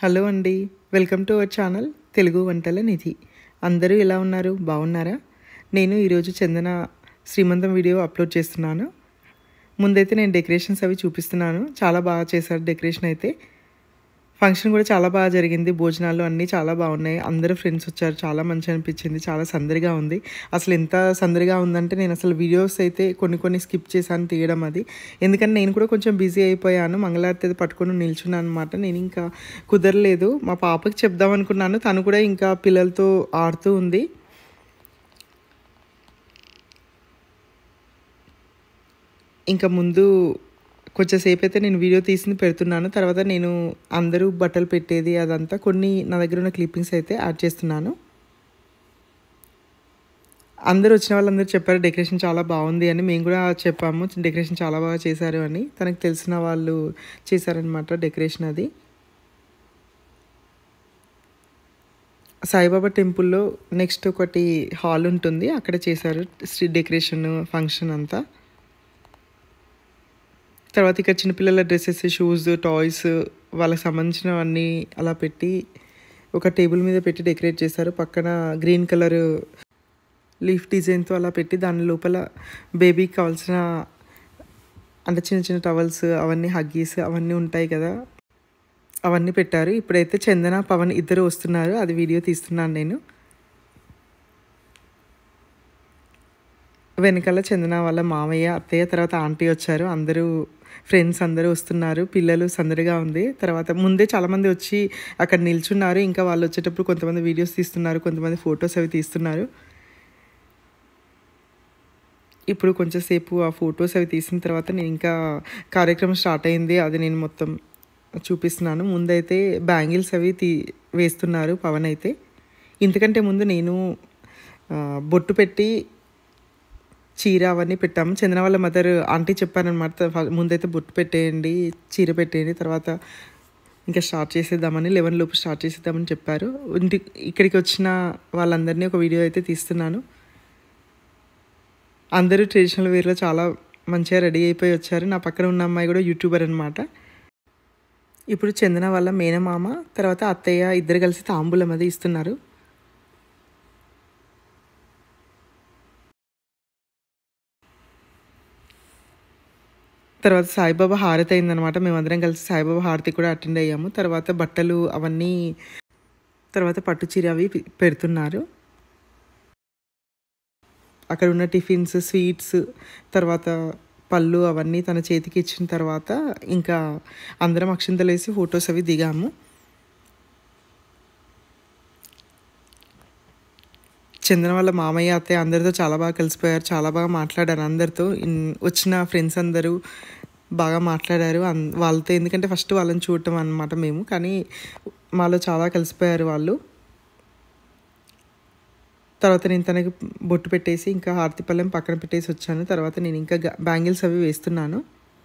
hello అండి welcome to our channel Telugu వంటల నిధి అందరూ ఎలా ఉన్నారు బాగున్నారా నేను ఈరోజు చందన శ్రీమంతం వీడియో అప్లోడ్ చేస్తున్నాను ముందైతే నేను డెకరేషన్స్ అవి చూపిస్తున్నాను చాలా బాగా చేశారు డెకరేషన్ అయితే ఫంక్షన్ కూడా చాలా బాగా జరిగింది భోజనాలు అన్నీ చాలా బాగున్నాయి అందరూ ఫ్రెండ్స్ వచ్చారు చాలా మంచి అనిపించింది చాలా సందడిగా ఉంది అసలు ఎంత సందడిగా ఉందంటే నేను అసలు వీడియోస్ అయితే కొన్ని కొన్ని స్కిప్ చేశాను తీయడం అది ఎందుకంటే నేను కూడా కొంచెం బిజీ అయిపోయాను మంగళారతి అది పట్టుకొని నిల్చున్నాను అనమాట నేను ఇంకా కుదరలేదు మా పాపకి చెప్దాం అనుకున్నాను తను కూడా ఇంకా పిల్లలతో ఆడుతూ ఉంది ఇంకా ముందు కొంచెంసేపు అయితే నేను వీడియో తీసింది పెడుతున్నాను తర్వాత నేను అందరూ బట్టలు పెట్టేది అదంతా కొన్ని నా దగ్గర ఉన్న క్లిప్పింగ్స్ అయితే యాడ్ చేస్తున్నాను అందరూ వచ్చిన వాళ్ళందరూ చెప్పారు డెకరేషన్ చాలా బాగుంది అని మేము కూడా చెప్పాము డెకరేషన్ చాలా బాగా చేశారు అని తనకు తెలిసిన వాళ్ళు చేశారనమాట డెకరేషన్ అది సాయిబాబా టెంపుల్లో నెక్స్ట్ ఒకటి హాల్ ఉంటుంది అక్కడ చేశారు డెకరేషన్ ఫంక్షన్ అంతా తర్వాత ఇక్కడ చిన్నపిల్లల డ్రెస్సెస్ షూస్ టాయ్స్ వాళ్ళకి సంబంధించినవన్నీ అలా పెట్టి ఒక టేబుల్ మీద పెట్టి డెకరేట్ చేశారు పక్కన గ్రీన్ కలర్ లీఫ్ డిజైన్తో అలా పెట్టి దాని లోపల బేబీకి కావాల్సిన అంటే చిన్న చిన్న టవల్స్ అవన్నీ హగ్గీస్ అవన్నీ ఉంటాయి కదా అవన్నీ పెట్టారు ఇప్పుడైతే చందన పవన్ ఇద్దరు వస్తున్నారు అది వీడియో తీస్తున్నాను నేను వెనకాల చందన వాళ్ళ మామయ్య అత్తయ్య తర్వాత ఆంటీ వచ్చారు అందరూ ఫ్రెండ్స్ అందరూ వస్తున్నారు పిల్లలు సందడిగా ఉంది తర్వాత ముందే చాలామంది వచ్చి అక్కడ నిల్చున్నారు ఇంకా వాళ్ళు వచ్చేటప్పుడు కొంతమంది వీడియోస్ తీస్తున్నారు కొంతమంది ఫొటోస్ అవి తీస్తున్నారు ఇప్పుడు కొంచెంసేపు ఆ ఫొటోస్ అవి తీసిన తర్వాత నేను ఇంకా కార్యక్రమం స్టార్ట్ అయింది అది నేను మొత్తం చూపిస్తున్నాను ముందైతే బ్యాంగిల్స్ అవి తీ వేస్తున్నారు పవన్ అయితే ఇంతకంటే ముందు నేను బొట్టు పెట్టి చీర అవన్నీ పెట్టాము చందన వాళ్ళ మదర్ ఆంటీ చెప్పారనమాట ముందైతే బొట్టు పెట్టేయండి చీర పెట్టేయండి తర్వాత ఇంకా స్టార్ట్ చేసేద్దామని లెవెన్ లోపు స్టార్ట్ చేసేద్దామని చెప్పారు ఇంటి ఇక్కడికి వచ్చిన వాళ్ళందరినీ ఒక వీడియో అయితే తీస్తున్నాను అందరూ ట్రెడిషనల్ వేర్లో చాలా మంచిగా రెడీ అయిపోయి వచ్చారు నా పక్కన ఉన్న అమ్మాయి కూడా యూట్యూబర్ అనమాట ఇప్పుడు చందన వాళ్ళ మేనమామ తర్వాత అత్తయ్య ఇద్దరు కలిసి తాంబూలం అది ఇస్తున్నారు తర్వాత సాయిబాబా హారతి అయిందనమాట మేమందరం కలిసి సాయిబాబా హారతి కూడా అటెండ్ అయ్యాము తర్వాత బట్టలు అవన్నీ తర్వాత పట్టు చీర అవి పెడుతున్నారు అక్కడ ఉన్న టిఫిన్స్ స్వీట్స్ తర్వాత పళ్ళు అవన్నీ తన చేతికి ఇచ్చిన తర్వాత ఇంకా అందరం అక్షింతలు వేసి ఫొటోస్ అవి దిగాము చందన వాళ్ళ మామయ్య అత్తయ్య అందరితో చాలా బాగా కలిసిపోయారు చాలా బాగా మాట్లాడారు అందరితో వచ్చిన ఫ్రెండ్స్ అందరూ బాగా మాట్లాడారు వాళ్ళతో ఎందుకంటే ఫస్ట్ వాళ్ళని చూడటం అనమాట మేము కానీ మాలో చాలా కలిసిపోయారు వాళ్ళు తర్వాత నేను తనకి బొట్టు పెట్టేసి ఇంకా హారతిపల్లెం పక్కన పెట్టేసి వచ్చాను తర్వాత నేను ఇంకా బ్యాంగిల్స్ అవి వేస్తున్నాను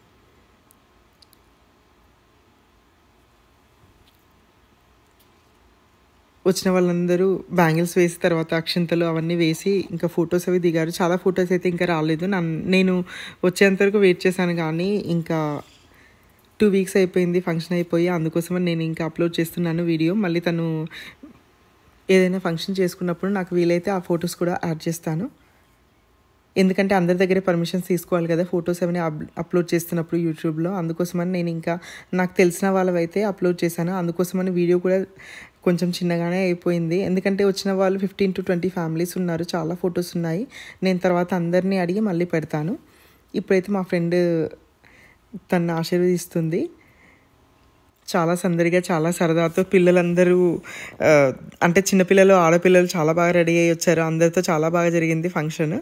వచ్చిన వాళ్ళందరూ బ్యాంగిల్స్ వేసి తర్వాత అక్షింతలు అవన్నీ వేసి ఇంకా ఫొటోస్ అవి దిగారు చాలా ఫొటోస్ అయితే ఇంకా రాలేదు నేను వచ్చేంత వరకు వెయిట్ చేశాను కానీ ఇంకా టూ వీక్స్ అయిపోయింది ఫంక్షన్ అయిపోయి అందుకోసమని నేను ఇంకా అప్లోడ్ చేస్తున్నాను వీడియో మళ్ళీ తను ఏదైనా ఫంక్షన్ చేసుకున్నప్పుడు నాకు వీలైతే ఆ ఫొటోస్ కూడా యాడ్ చేస్తాను ఎందుకంటే అందరి దగ్గర పర్మిషన్స్ తీసుకోవాలి కదా ఫొటోస్ అవన్నీ అప్లోడ్ చేస్తున్నప్పుడు యూట్యూబ్లో అందుకోసమని నేను ఇంకా నాకు తెలిసిన వాళ్ళవైతే అప్లోడ్ చేశాను అందుకోసమని వీడియో కూడా కొంచెం చిన్నగానే అయిపోయింది ఎందుకంటే వచ్చిన వాళ్ళు ఫిఫ్టీన్ టు ట్వంటీ ఫ్యామిలీస్ ఉన్నారు చాలా ఫొటోస్ ఉన్నాయి నేను తర్వాత అందరినీ అడిగి మళ్ళీ పెడతాను ఇప్పుడైతే మా ఫ్రెండ్ తను ఆశీర్వదిస్తుంది చాలా సందడిగా చాలా సరదాతో పిల్లలందరూ అంటే చిన్నపిల్లలు ఆడపిల్లలు చాలా బాగా రెడీ అయ్యి వచ్చారు అందరితో చాలా బాగా జరిగింది ఫంక్షన్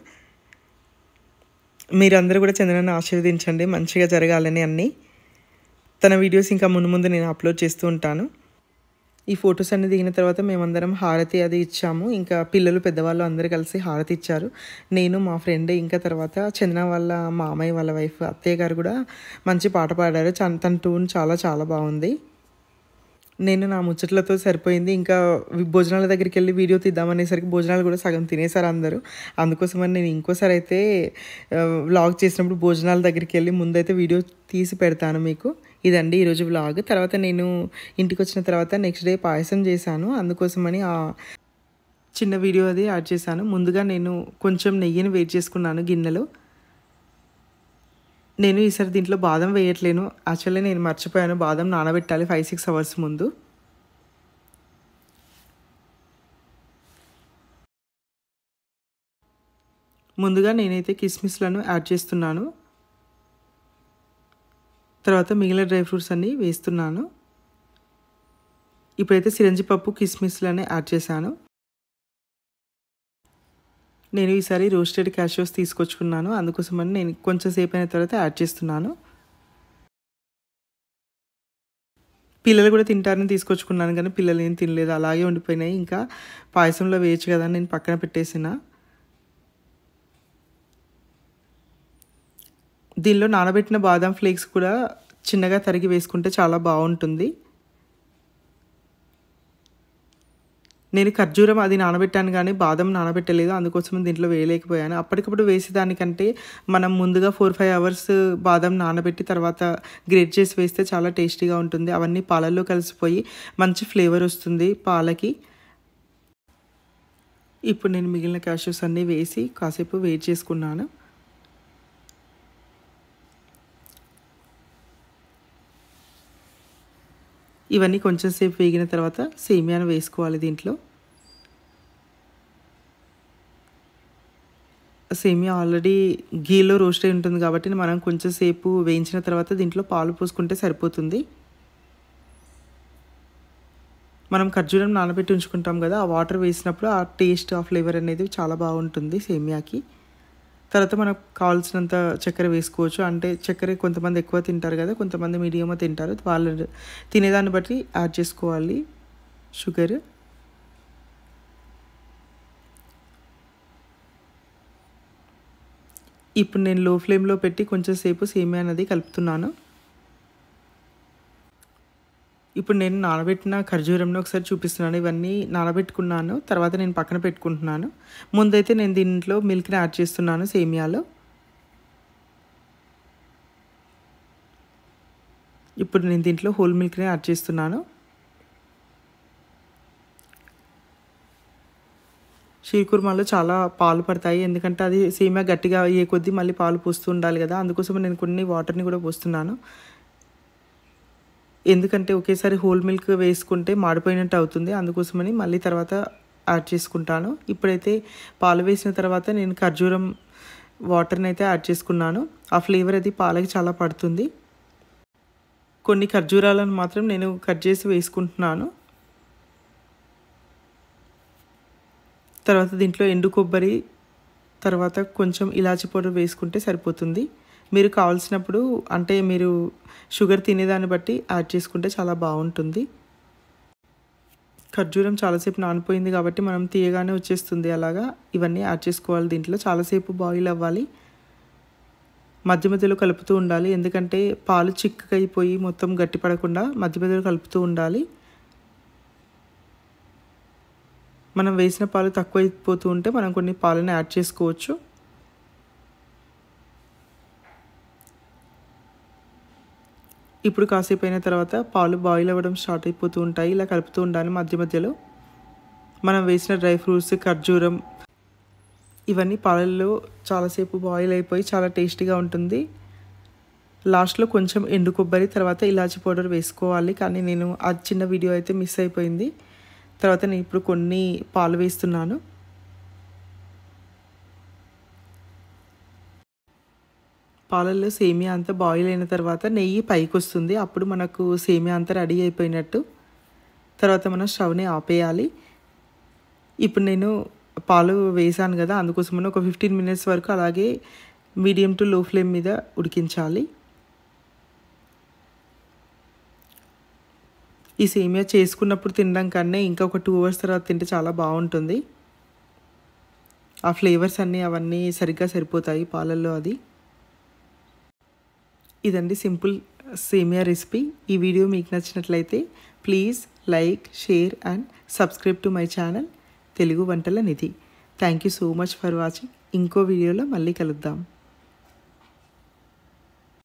మీరందరూ కూడా చంద్రని ఆశీర్వదించండి మంచిగా జరగాలని అన్నీ తన వీడియోస్ ఇంకా ముందు ముందు నేను అప్లోడ్ చేస్తూ ఉంటాను ఈ ఫొటోస్ అన్ని దిగిన తర్వాత మేమందరం హారతి అది ఇచ్చాము ఇంకా పిల్లలు పెద్దవాళ్ళు అందరూ కలిసి హారతి ఇచ్చారు నేను మా ఫ్రెండ్ ఇంకా తర్వాత చందన వాళ్ళ మామయ్య వాళ్ళ వైఫ్ అత్తయ్య గారు కూడా మంచి పాట పాడారు తన ట్యూన్ చాలా చాలా బాగుంది నేను నా ముచ్చట్లతో సరిపోయింది ఇంకా వి- భోజనాల దగ్గరికి వెళ్ళి వీడియో తీద్దామనేసరికి భోజనాలు కూడా సగం తినేసారు అందరూ అందుకోసమని నేను ఇంకోసారి అయితే వ్లాగ్ చేసినప్పుడు భోజనాల దగ్గరికి వెళ్ళి ముందైతే వీడియో తీసి పెడతాను మీకు ఇదండి ఈరోజు వ్లాగ్ తర్వాత నేను ఇంటికి వచ్చిన తర్వాత నెక్స్ట్ డే పాయసం చేశాను అందుకోసమని ఆ చిన్న వీడియో అది యాడ్ చేశాను ముందుగా నేను కొంచెం నెయ్యిని వేడి చేసుకున్నాను గిన్నెలో నేను ఈసారి దీంట్లో బాదం వేయట్లేను యాక్చువల్లీ నేను మర్చిపోయాను బాదం నానబెట్టాలి ఫైవ్ సిక్స్ అవర్స్ ముందు ముందుగా నేనైతే కిస్మిస్లను యాడ్ చేస్తున్నాను తర్వాత మిగిలిన డ్రై ఫ్రూట్స్ అన్నీ వేస్తున్నాను ఇప్పుడైతే సిరంజి పప్పు కిస్మిస్లనే యాడ్ చేశాను నేను ఈసారి రోస్టెడ్ క్యాషియోస్ తీసుకొచ్చుకున్నాను అందుకోసమని నేను కొంచెం సేపు అయిన తర్వాత యాడ్ చేస్తున్నాను పిల్లలు కూడా తింటారని తీసుకొచ్చుకున్నాను కానీ పిల్లలు ఏం తినలేదు అలాగే ఉండిపోయినాయి ఇంకా పాయసంలో వేయచ్చు కదా అని నేను పక్కన పెట్టేసిన దీనిలో నానబెట్టిన బాదం ఫ్లేక్స్ కూడా చిన్నగా తరిగి వేసుకుంటే చాలా బాగుంటుంది నేను ఖర్జూరం అది నానబెట్టాను కానీ బాదం నానబెట్టలేదు అందుకోసం దీంట్లో వేయలేకపోయాను అప్పటికప్పుడు వేసేదానికంటే మనం ముందుగా ఫోర్ ఫైవ్ అవర్స్ బాదం నానబెట్టి తర్వాత గ్రేట్ చేసి వేస్తే చాలా టేస్టీగా ఉంటుంది అవన్నీ పాలల్లో కలిసిపోయి మంచి ఫ్లేవర్ వస్తుంది పాలకి ఇప్పుడు నేను మిగిలిన క్యాష్యూస్ అన్నీ వేసి కాసేపు వెయిట్ చేసుకున్నాను ఇవన్నీ కొంచెం సేపు వేగిన తర్వాత సేమియాను వేసుకోవాలి దీంట్లో సేమియా ఆల్రెడీ గీలో రోస్ట్ అయి ఉంటుంది కాబట్టి మనం కొంచెం సేపు వేయించిన తర్వాత దీంట్లో పాలు పోసుకుంటే సరిపోతుంది మనం ఖర్జూరం నానబెట్టి ఉంచుకుంటాం కదా ఆ వాటర్ వేసినప్పుడు ఆ టేస్ట్ ఆ ఫ్లేవర్ అనేది చాలా బాగుంటుంది సేమియాకి తర్వాత మనకు కావాల్సినంత చక్కెర వేసుకోవచ్చు అంటే చక్కెర కొంతమంది ఎక్కువ తింటారు కదా కొంతమంది మీడియం తింటారు వాళ్ళు తినేదాన్ని బట్టి యాడ్ చేసుకోవాలి షుగర్ ఇప్పుడు నేను లో ఫ్లేమ్లో పెట్టి కొంచెం సేపు సేమియా అనేది కలుపుతున్నాను ఇప్పుడు నేను నానబెట్టిన ఖర్జూరంను ఒకసారి చూపిస్తున్నాను ఇవన్నీ నానబెట్టుకున్నాను తర్వాత నేను పక్కన పెట్టుకుంటున్నాను ముందైతే నేను దీంట్లో మిల్క్ని యాడ్ చేస్తున్నాను సేమియాలో ఇప్పుడు నేను దీంట్లో హోల్ మిల్క్ని యాడ్ చేస్తున్నాను షీర్కుర్మాలో చాలా పాలు పడతాయి ఎందుకంటే అది సేమియా గట్టిగా అయ్యే కొద్దీ మళ్ళీ పాలు పోస్తూ ఉండాలి కదా అందుకోసం నేను కొన్ని వాటర్ని కూడా పోస్తున్నాను ఎందుకంటే ఒకేసారి హోల్ మిల్క్ వేసుకుంటే మాడిపోయినట్టు అవుతుంది అందుకోసమని మళ్ళీ తర్వాత యాడ్ చేసుకుంటాను ఇప్పుడైతే పాలు వేసిన తర్వాత నేను ఖర్జూరం వాటర్ని అయితే యాడ్ చేసుకున్నాను ఆ ఫ్లేవర్ అది పాలకి చాలా పడుతుంది కొన్ని ఖర్జూరాలను మాత్రం నేను కట్ చేసి వేసుకుంటున్నాను తర్వాత దీంట్లో ఎండు కొబ్బరి తర్వాత కొంచెం ఇలాచి పౌడర్ వేసుకుంటే సరిపోతుంది మీరు కావాల్సినప్పుడు అంటే మీరు షుగర్ తినేదాన్ని బట్టి యాడ్ చేసుకుంటే చాలా బాగుంటుంది ఖర్జూరం చాలాసేపు నానిపోయింది కాబట్టి మనం తీయగానే వచ్చేస్తుంది అలాగా ఇవన్నీ యాడ్ చేసుకోవాలి దీంట్లో చాలాసేపు బాయిల్ అవ్వాలి మధ్య మధ్యలో కలుపుతూ ఉండాలి ఎందుకంటే పాలు చిక్కగా అయిపోయి మొత్తం గట్టి పడకుండా మధ్య మధ్యలో కలుపుతూ ఉండాలి మనం వేసిన పాలు తక్కువ అయిపోతూ ఉంటే మనం కొన్ని పాలను యాడ్ చేసుకోవచ్చు ఇప్పుడు కాసేపు అయిన తర్వాత పాలు బాయిల్ అవ్వడం స్టార్ట్ అయిపోతూ ఉంటాయి ఇలా కలుపుతూ ఉండాలి మధ్య మధ్యలో మనం వేసిన డ్రై ఫ్రూట్స్ ఖర్జూరం ఇవన్నీ పాలల్లో చాలాసేపు బాయిల్ అయిపోయి చాలా టేస్టీగా ఉంటుంది లాస్ట్లో కొంచెం ఎండు కొబ్బరి తర్వాత ఇలాచి పౌడర్ వేసుకోవాలి కానీ నేను ఆ చిన్న వీడియో అయితే మిస్ అయిపోయింది తర్వాత నేను ఇప్పుడు కొన్ని పాలు వేస్తున్నాను పాలల్లో సేమియా అంతా బాయిల్ అయిన తర్వాత నెయ్యి పైకి వస్తుంది అప్పుడు మనకు సేమియా అంతా రెడీ అయిపోయినట్టు తర్వాత మనం స్టవ్ని ఆపేయాలి ఇప్పుడు నేను పాలు వేసాను కదా అందుకోసమని ఒక ఫిఫ్టీన్ మినిట్స్ వరకు అలాగే మీడియం టు లో ఫ్లేమ్ మీద ఉడికించాలి ఈ సేమియా చేసుకున్నప్పుడు తినడం కన్నా ఇంకా ఒక టూ అవర్స్ తర్వాత తింటే చాలా బాగుంటుంది ఆ ఫ్లేవర్స్ అన్నీ అవన్నీ సరిగ్గా సరిపోతాయి పాలల్లో అది ఇదండి సింపుల్ సేమియా రెసిపీ ఈ వీడియో మీకు నచ్చినట్లయితే please like share and subscribe to my channel Telugu వంటల నిధి thank you so much for watching ఇంకో వీడియోలో మళ్ళీ కలుద్దాం